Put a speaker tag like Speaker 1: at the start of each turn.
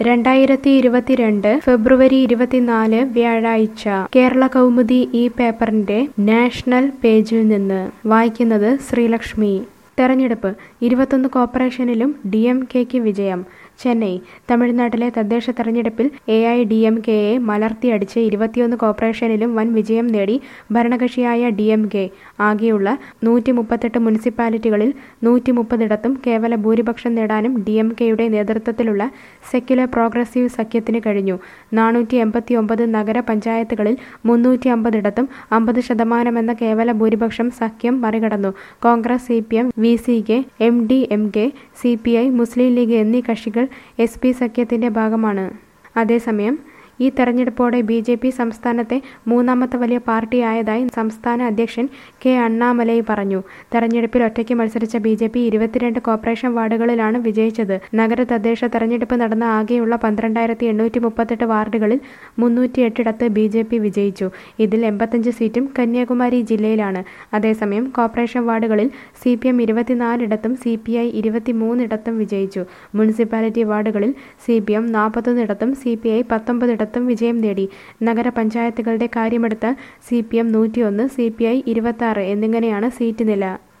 Speaker 1: രണ്ടായിരത്തി ഇരുപത്തിരണ്ട് ഫെബ്രുവരി ഇരുപത്തിനാല് വ്യാഴാഴ്ച കേരള കൗമുദി ഈ പേപ്പറിന്റെ നാഷണൽ പേജിൽ നിന്ന് വായിക്കുന്നത് ശ്രീലക്ഷ്മി തെരഞ്ഞെടുപ്പ് ഇരുപത്തൊന്ന് കോർപ്പറേഷനിലും ഡി എം കെക്ക് വിജയം ചെന്നൈ തമിഴ്നാട്ടിലെ തദ്ദേശ തെരഞ്ഞെടുപ്പിൽ എ ഐ ഡി എം കെയെ മലർത്തിയടിച്ച് ഇരുപത്തിയൊന്ന് കോർപ്പറേഷനിലും വൻ വിജയം നേടി ഭരണകക്ഷിയായ ഡി എം കെ ആകെയുള്ള നൂറ്റി മുപ്പത്തെട്ട് മുനിസിപ്പാലിറ്റികളിൽ നൂറ്റി മുപ്പതിടത്തും കേവല ഭൂരിപക്ഷം നേടാനും ഡി എം കെയുടെ നേതൃത്വത്തിലുള്ള സെക്യുലർ പ്രോഗ്രസീവ് സഖ്യത്തിന് കഴിഞ്ഞു നാനൂറ്റി എൺപത്തി ഒമ്പത് നഗര പഞ്ചായത്തുകളിൽ മുന്നൂറ്റി അമ്പതിടത്തും അമ്പത് ശതമാനമെന്ന കേവല ഭൂരിപക്ഷം സഖ്യം മറികടന്നു Congress C P M V C K M D M K C P I Muslim League എന്നീ കക്ഷികൾ എസ് പി സഖ്യത്തിന്റെ ഭാഗമാണ് അതേസമയം ഈ തെരഞ്ഞെടുപ്പോടെ ബി ജെ പി സംസ്ഥാനത്തെ മൂന്നാമത്തെ വലിയ പാർട്ടിയായതായി സംസ്ഥാന അധ്യക്ഷൻ കെ അണ്ണാമലൈ പറഞ്ഞു തെരഞ്ഞെടുപ്പിൽ ഒറ്റയ്ക്ക് മത്സരിച്ച ബി ജെ പി ഇരുപത്തിരണ്ട് കോർപ്പറേഷൻ വാർഡുകളിലാണ് വിജയിച്ചത് നഗര തദ്ദേശ തെരഞ്ഞെടുപ്പ് നടന്ന ആകെയുള്ള പന്ത്രണ്ടായിരത്തി എണ്ണൂറ്റി മുപ്പത്തെട്ട് വാർഡുകളിൽ മുന്നൂറ്റി എട്ടിടത്ത് ബി ജെ പി വിജയിച്ചു ഇതിൽ എൺപത്തഞ്ച് സീറ്റും കന്യാകുമാരി ജില്ലയിലാണ് അതേസമയം കോർപ്പറേഷൻ വാർഡുകളിൽ സി പി എം ഇരുപത്തിനാലിടത്തും സി പി ഐ ഇരുപത്തിമൂന്നിടത്തും വിജയിച്ചു മുനിസിപ്പാലിറ്റി വാർഡുകളിൽ സി പി എം നാൽപ്പത്തൊന്നിടത്തും സി പി ഐ പത്തൊമ്പതിടത്തും വിജയം നേടി നഗരപഞ്ചായത്തുകളുടെ കാര്യമെടുത്താൽ സി പി എം നൂറ്റിയൊന്ന് സി പി ഐ ഇരുപത്തി എന്നിങ്ങനെയാണ് സീറ്റ് നില